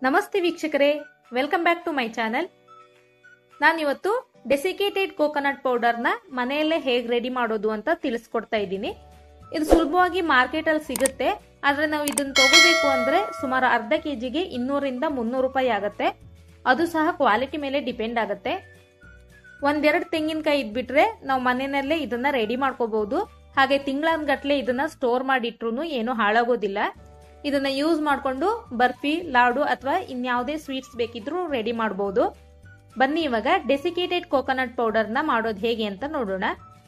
ನಮಸ್ತೆ ವೀಕ್ಷಕರೇ welcome back to my channel ನಾನಿವತ್ತು ಡೆಸಿಕೇಟೆಡ್ ಕೋಕೋನಟ್ ಪೌಡರ್ನ ಮನೆಯಲ್ಲೇ ಹೇಗೆ ರೆಡಿ ಮಾಡೋದು ಅಂತ ತಿಳಿಸ್ಕೊಡ್ತಾ ಇದ್ದೀನಿ ಇದು ಸುಲಭವಾಗಿ ಮಾರ್ಕೆಟಲ್ಲಿ ಸಿಗುತ್ತೆ ಆದರೆ ನಾವು ಇದನ್ನು ತಗೋಬೇಕು ಅಂದರೆ ಸುಮಾರು ಅರ್ಧ ಕೆ ಜಿಗೆ ಇನ್ನೂರಿಂದ ಮುನ್ನೂರು ರೂಪಾಯಿ ಆಗುತ್ತೆ ಅದು ಸಹ ಕ್ವಾಲಿಟಿ ಮೇಲೆ ಡಿಪೆಂಡ್ ಆಗುತ್ತೆ ಒಂದೆರಡು ತೆಂಗಿನಕಾಯಿ ಇದ್ಬಿಟ್ರೆ ನಾವು ಮನೆಯಲ್ಲೇ ಇದನ್ನ ರೆಡಿ ಮಾಡ್ಕೋಬಹುದು ಹಾಗೆ ತಿಂಗಳನ್ಗಟ್ಲೆ ಇದನ್ನ ಸ್ಟೋರ್ ಮಾಡಿಟ್ರು ಏನು ಹಾಳಾಗೋದಿಲ್ಲ ಇದನ್ನ ಯೂಸ್ ಮಾಡಿಕೊಂಡು ಬರ್ಫಿ ಲಾಡು ಅಥವಾ ಇನ್ಯಾವುದೇ ಸ್ವೀಟ್ಸ್ ಬೇಕಿದ್ರೂ ರೆಡಿ ಮಾಡಬಹುದು ಬನ್ನಿ ಇವಾಗ ಡೆಸಿಕೇಟೆಡ್ ಕೋಕೋನಟ್ ಪೌಡರ್ನ ಮಾಡೋದು ಹೇಗೆ ಅಂತ ನೋಡೋಣ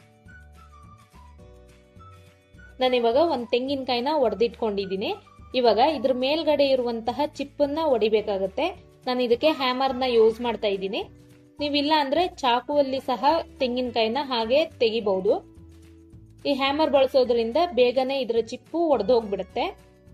ನಾನು ಇವಾಗ ಒಂದು ತೆಂಗಿನಕಾಯಿನ ಒಡೆದಿಟ್ಕೊಂಡಿದ್ದೀನಿ ಇವಾಗ ಇದ್ರ ಮೇಲ್ಗಡೆ ಇರುವಂತಹ ಚಿಪ್ಪನ್ನ ಒಡಿಬೇಕಾಗತ್ತೆ ನಾನು ಇದಕ್ಕೆ ಹ್ಯಾಮರ್ನ ಯೂಸ್ ಮಾಡ್ತಾ ಇದ್ದೀನಿ ನೀವಿಲ್ಲ ಅಂದ್ರೆ ಚಾಕುವಲ್ಲಿ ಸಹ ತೆಂಗಿನಕಾಯಿನ ಹಾಗೆ ತೆಗಿಬಹುದು ಈ ಹ್ಯಾಮರ್ ಬಳಸೋದ್ರಿಂದ ಬೇಗನೆ ಇದರ ಚಿಪ್ಪು ಒಡೆದೋಗ್ಬಿಡುತ್ತೆ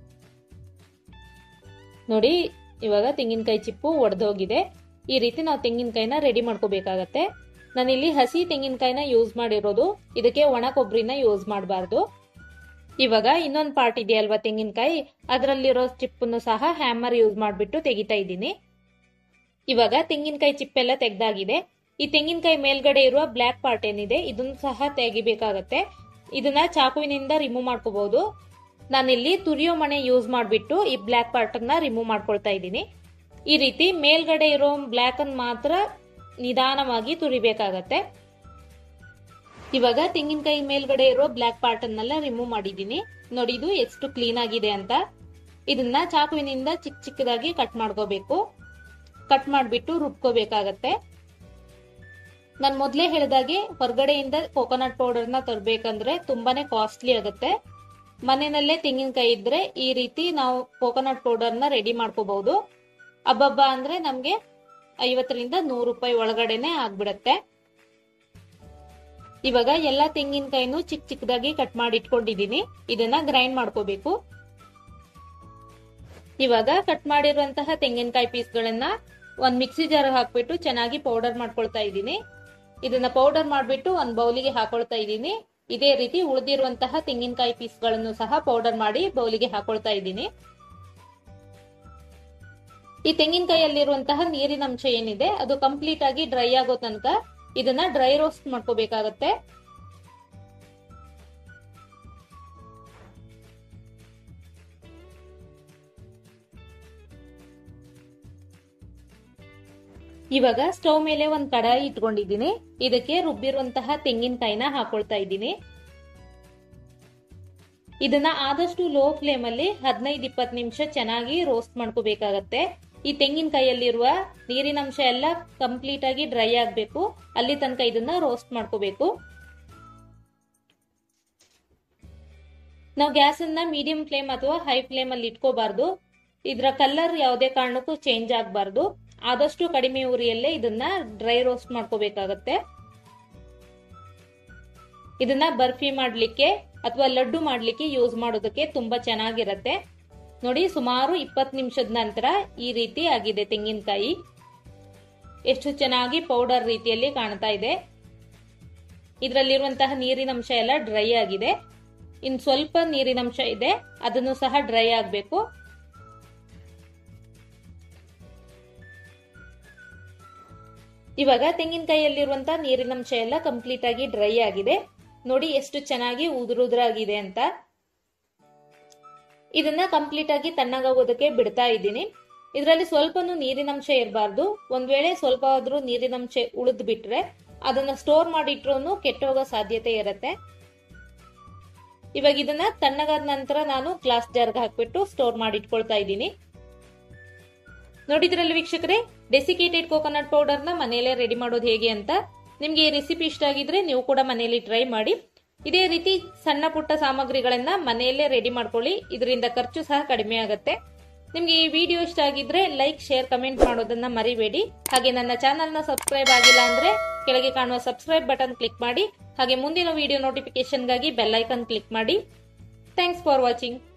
ನೋಡಿ ಇವಾಗ ತೆಂಗಿನಕಾಯಿ ಚಿಪ್ಪು ಒಡೆದೋಗಿದೆ ಈ ರೀತಿ ನಾವು ತೆಂಗಿನಕಾಯಿನ ರೆಡಿ ಮಾಡ್ಕೋಬೇಕಾಗತ್ತೆ ನಾನಿಲ್ಲಿ ಹಸಿ ತೆಂಗಿನಕಾಯಿನ ಯೂಸ್ ಮಾಡಿರೋದು ಇದಕ್ಕೆ ಒಣ ಕೊಬ್ಬರಿನ ಯೂಸ್ ಮಾಡಬಾರ್ದು ಇವಾಗ ಇನ್ನೊಂದು ಪಾರ್ಟ್ ಇದೆಯಲ್ವಾ ತೆಂಗಿನಕಾಯಿ ಅದರಲ್ಲಿರೋ ಚಿಪ್ಪನ್ನು ಸಹ ಹ್ಯಾಮರ್ ಯೂಸ್ ಮಾಡಿಬಿಟ್ಟು ತೆಗಿತಾ ಇದ್ದೀನಿ ಇವಾಗ ತೆಂಗಿನಕಾಯಿ ಚಿಪ್ಪೆಲ್ಲ ತೆಗ್ದಾಗಿದೆ ಈ ತೆಂಗಿನಕಾಯಿ ಮೇಲ್ಗಡೆ ಇರುವ ಬ್ಲ್ಯಾಕ್ ಪಾರ್ಟ್ ಏನಿದೆ ಇದನ್ನು ಸಹ ತೆಗಿಬೇಕಾಗತ್ತೆ ಇದನ್ನ ಚಾಕುವಿನಿಂದ ರಿಮೂವ್ ಮಾಡ್ಕೋಬಹುದು ನಾನಿಲ್ಲಿ ತುರಿಯೋ ಮಣೆ ಯೂಸ್ ಮಾಡಿಬಿಟ್ಟು ಈ ಬ್ಲ್ಯಾಕ್ ಪಾರ್ಟ್ ಅನ್ನ ರಿಮೂವ್ ಮಾಡ್ಕೊಳ್ತಾ ಇದ್ದೀನಿ ಈ ರೀತಿ ಮೇಲ್ಗಡೆ ಇರೋ ಬ್ಲ್ಯಾಕ್ ಅನ್ನು ಮಾತ್ರ ನಿಧಾನವಾಗಿ ತುರಿಬೇಕಾಗತ್ತೆ ಇವಾಗ ತೆಂಗಿನಕಾಯಿ ಮೇಲ್ಗಡೆ ಇರೋ ಬ್ಲ್ಯಾಕ್ ಪಾರ್ಟ್ ಅನ್ನೆಲ್ಲ ರಿಮೂವ್ ಮಾಡಿದ್ದೀನಿ ನೋಡಿ ಇದು ಎಷ್ಟು ಕ್ಲೀನ್ ಆಗಿದೆ ಅಂತ ಇದನ್ನ ಚಾಕುವಿನಿಂದ ಚಿಕ್ಕ ಚಿಕ್ಕದಾಗಿ ಕಟ್ ಮಾಡ್ಕೋಬೇಕು ಕಟ್ ಮಾಡಿಬಿಟ್ಟು ರುಬ್ಕೋಬೇಕಾಗತ್ತೆ ನಾನು ಮೊದಲೇ ಹೇಳಿದಾಗೆ ಹೊರಗಡೆಯಿಂದ ಕೋಕೋನಟ್ ಪೌಡರ್ನ ತರಬೇಕಂದ್ರೆ ತುಂಬಾನೇ ಕಾಸ್ಟ್ಲಿ ಆಗುತ್ತೆ ಮನೆಯಲ್ಲೇ ತೆಂಗಿನಕಾಯಿ ಇದ್ರೆ ಈ ರೀತಿ ನಾವು ಕೋಕೋನಟ್ ಪೌಡರ್ನ ರೆಡಿ ಮಾಡ್ಕೋಬಹುದು ಹಬ್ಬಬ್ಬ ಅಂದ್ರೆ ನಮ್ಗೆ ಐವತ್ತರಿಂದ ನೂರು ರೂಪಾಯಿ ಒಳಗಡೆನೆ ಆಗ್ಬಿಡತ್ತೆ ಇವಾಗ ಎಲ್ಲಾ ತೆಂಗಿನಕಾಯಿನೂ ಚಿಕ್ಕ ಚಿಕ್ಕದಾಗಿ ಕಟ್ ಮಾಡಿ ಇಟ್ಕೊಂಡಿದೀನಿ ಇದನ್ನ ಗ್ರೈಂಡ್ ಮಾಡ್ಕೋಬೇಕು ಇವಾಗ ಕಟ್ ಮಾಡಿರುವಂತಹ ತೆಂಗಿನಕಾಯಿ ಪೀಸ್ಗಳನ್ನ ಒಂದ್ ಮಿಕ್ಸಿ ಜಾರ್ ಹಾಕ್ಬಿಟ್ಟು ಚೆನ್ನಾಗಿ ಪೌಡರ್ ಮಾಡ್ಕೊಳ್ತಾ ಇದ್ದೀನಿ ಇದನ್ನ ಪೌಡರ್ ಮಾಡ್ಬಿಟ್ಟು ಒಂದ್ ಬೌಲಿಗೆ ಹಾಕೊಳ್ತಾ ಇದ್ದೀನಿ ಇದೇ ರೀತಿ ಉಳಿದಿರುವಂತಹ ತೆಂಗಿನಕಾಯಿ ಪೀಸ್ಗಳನ್ನು ಸಹ ಪೌಡರ್ ಮಾಡಿ ಬೌಲಿಗೆ ಹಾಕೊಳ್ತಾ ಇದ್ದೀನಿ ಈ ತೆಂಗಿನಕಾಯಿಯಲ್ಲಿರುವಂತಹ ನೀರಿನ ಅಂಶ ಏನಿದೆ ಅದು ಕಂಪ್ಲೀಟ್ ಆಗಿ ಡ್ರೈ ಆಗೋ ತನಕ ಇದನ್ನ ಡ್ರೈ ರೋಸ್ಟ್ ಮಾಡ್ಕೋಬೇಕಾಗತ್ತೆ ಇವಾಗ ಸ್ಟವ್ ಮೇಲೆ ಒಂದ್ ಕಡಾಯಿ ಇಟ್ಕೊಂಡಿದ್ದೀನಿ ಇದಕ್ಕೆ ರುಬ್ಬಿರುವಂತಹ ತೆಂಗಿನಕಾಯಿನ ಹಾಕೊಳ್ತಾ ಇದ್ದೀನಿ ಇದನ್ನ ಆದಷ್ಟು ಲೋ ಫ್ಲೇಮ್ ಅಲ್ಲಿ ಹದಿನೈದು ಇಪ್ಪತ್ತು ನಿಮಿಷ ಚೆನ್ನಾಗಿ ರೋಸ್ಟ್ ಮಾಡ್ಕೋಬೇಕಾಗತ್ತೆ ಈ ತೆಂಗಿನಕಾಯಿಯಲ್ಲಿರುವ ನೀರಿನಂಶ ಎಲ್ಲ ಕಂಪ್ಲೀಟ್ ಆಗಿ ಡ್ರೈ ಆಗ್ಬೇಕು ಅಲ್ಲಿ ತನಕ ಇದನ್ನ ರೋಸ್ಟ್ ಮಾಡ್ಕೋಬೇಕು ನಾವು ಗ್ಯಾಸ್ ಅನ್ನ ಮೀಡಿಯಂ ಫ್ಲೇಮ್ ಅಥವಾ ಹೈ ಫ್ಲೇಮ್ ಅಲ್ಲಿ ಇಟ್ಕೋಬಾರ್ದು ಇದರ ಕಲರ್ ಯಾವುದೇ ಕಾರಣಕ್ಕೂ ಚೇಂಜ್ ಆಗಬಾರ್ದು ಆದಷ್ಟು ಕಡಿಮೆ ಉರಿಯಲ್ಲೇ ಇದನ್ನ ಡ್ರೈ ರೋಸ್ಟ್ ಮಾಡ್ಕೋಬೇಕಾಗತ್ತೆ ಇದನ್ನ ಬರ್ಫಿ ಮಾಡ್ಲಿಕ್ಕೆ ಅಥವಾ ಲಡ್ಡು ಮಾಡ್ಲಿಕ್ಕೆ ಯೂಸ್ ಮಾಡೋದಕ್ಕೆ ತುಂಬಾ ಚೆನ್ನಾಗಿರತ್ತೆ ನೋಡಿ ಸುಮಾರು ಇಪ್ಪತ್ತು ನಿಮಿಷದ ನಂತರ ಈ ರೀತಿ ಆಗಿದೆ ತೆಂಗಿನಕಾಯಿ ಎಷ್ಟು ಚೆನ್ನಾಗಿ ಪೌಡರ್ ರೀತಿಯಲ್ಲಿ ಕಾಣ್ತಾ ಇದೆ ಇದರಲ್ಲಿರುವಂತಹ ನೀರಿನಂಶ ಎಲ್ಲ ಡ್ರೈ ಆಗಿದೆ ಇನ್ ಸ್ವಲ್ಪ ನೀರಿನಂಶ ಇದೆ ಅದನ್ನು ಸಹ ಡ್ರೈ ಆಗಬೇಕು ಇವಾಗ ತೆಂಗಿನಕಾಯಿಯಲ್ಲಿರುವಂತಹ ನೀರಿನಂಶ ಎಲ್ಲ ಕಂಪ್ಲೀಟ್ ಆಗಿ ಡ್ರೈ ಆಗಿದೆ ನೋಡಿ ಎಷ್ಟು ಚೆನ್ನಾಗಿ ಉದುರುದ್ರಾಗಿದೆ ಅಂತ ಇದನ್ನ ಕಂಪ್ಲೀಟ್ ಆಗಿ ತಣ್ಣಗಾಗೋದಕ್ಕೆ ಬಿಡ್ತಾ ಇದ್ದೀನಿ ಇದರಲ್ಲಿ ಸ್ವಲ್ಪನೂ ನೀರಿನಂಶ ಇರಬಾರ್ದು ಒಂದ್ ವೇಳೆ ಸ್ವಲ್ಪ ಆದ್ರೂ ನೀರಿನಂಶ ಉಳಿದ್ ಬಿಟ್ರೆ ಅದನ್ನ ಸ್ಟೋರ್ ಮಾಡಿಟ್ರೂ ಕೆಟ್ಟೋಗೋ ಸಾಧ್ಯತೆ ಇರುತ್ತೆ ಇವಾಗ ಇದನ್ನ ತಣ್ಣಗಾದ ನಂತರ ನಾನು ಗ್ಲಾಸ್ ಜಾರ್ಗೆ ಹಾಕ್ಬಿಟ್ಟು ಸ್ಟೋರ್ ಮಾಡಿ ಇಟ್ಕೊಳ್ತಾ ಇದ್ದೀನಿ ನೋಡಿದ್ರಲ್ಲಿ ವೀಕ್ಷಕರೇ ಡೆಸಿಕೇಟೆಡ್ ಕೋಕೋನಟ್ ಪೌಡರ್ನ ಮನೆಯಲ್ಲೇ ರೆಡಿ ಮಾಡೋದು ಹೇಗೆ ಅಂತ ನಿಮ್ಗೆ ಈ ರೆಸಿಪಿ ಇಷ್ಟ ಆಗಿದ್ರೆ ನೀವು ಕೂಡ ಮನೆಯಲ್ಲಿ ಟ್ರೈ ಮಾಡಿ ಇದೇ ರೀತಿ ಸಣ್ಣ ಪುಟ್ಟ ಸಾಮಗ್ರಿಗಳನ್ನ ಮನೆಯಲ್ಲೇ ರೆಡಿ ಮಾಡ್ಕೊಳ್ಳಿ ಇದರಿಂದ ಖರ್ಚು ಸಹ ಕಡಿಮೆ ಆಗುತ್ತೆ ನಿಮ್ಗೆ ಈ ವಿಡಿಯೋ ಇಷ್ಟ ಆಗಿದ್ರೆ ಲೈಕ್ ಶೇರ್ ಕಮೆಂಟ್ ಮಾಡೋದನ್ನ ಮರಿಬೇಡಿ ಹಾಗೆ ನನ್ನ ಚಾನಲ್ನ ಸಬ್ಸ್ಕ್ರೈಬ್ ಆಗಿಲ್ಲ ಅಂದ್ರೆ ಕೆಳಗೆ ಕಾಣುವ ಸಬ್ಸ್ಕ್ರೈಬ್ ಬಟನ್ ಕ್ಲಿಕ್ ಮಾಡಿ ಹಾಗೆ ಮುಂದಿನ ವಿಡಿಯೋ ನೋಟಿಫಿಕೇಶನ್ಗಾಗಿ ಬೆಲ್ ಐಕನ್ ಕ್ಲಿಕ್ ಮಾಡಿ ಥ್ಯಾಂಕ್ಸ್ ಫಾರ್ ವಾಚಿಂಗ್